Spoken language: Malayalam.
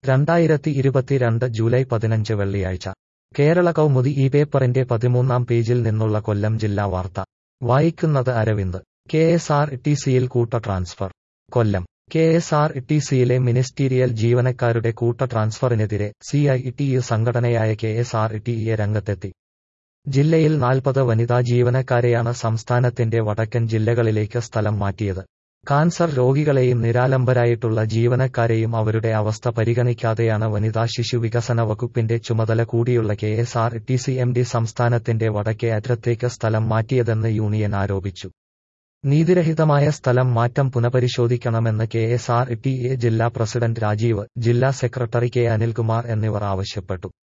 രണ്ടായിരത്തി ഇരുപത്തിരണ്ട് ജൂലൈ പതിനഞ്ച് വെള്ളിയാഴ്ച കേരള കൗമുദി ഈ പേപ്പറിന്റെ പതിമൂന്നാം പേജിൽ നിന്നുള്ള കൊല്ലം ജില്ലാ വാർത്ത വായിക്കുന്നത് Aravind K S R T സിയിൽ കൂട്ട transfer Kollam K S R T സിയിലെ മിനിസ്റ്റീരിയൽ ജീവനക്കാരുടെ കൂട്ട ട്രാൻസ്ഫറിനെതിരെ സി ഐ ടി യു സംഘടനയായ K S R T A രംഗത്തെത്തി ജില്ലയിൽ നാൽപ്പത് വനിതാ ജീവനക്കാരെയാണ് സംസ്ഥാനത്തിന്റെ വടക്കൻ ജില്ലകളിലേക്ക് സ്ഥലം മാറ്റിയത് കാൻസർ രോഗികളെയും നിരാലംബരായിട്ടുള്ള ജീവനക്കാരെയും അവരുടെ അവസ്ഥ പരിഗണിക്കാതെയാണ് വനിതാ ശിശു വികസന വകുപ്പിന്റെ ചുമതല കൂടിയുള്ള K S R T C M D സംസ്ഥാനത്തിന്റെ വടക്കേ അഗ്രത്തേക്ക് സ്ഥലം മാറ്റിയതെന്ന് യൂണിയൻ ആരോപിച്ചു നീതിരഹിതമായ സ്ഥലം മാറ്റം പുനഃപരിശോധിക്കണമെന്ന് K S R T A ജില്ലാ പ്രസിഡന്റ് രാജീവ് ജില്ലാ സെക്രട്ടറി കെ അനിൽകുമാർ എന്നിവർ ആവശ്യപ്പെട്ടു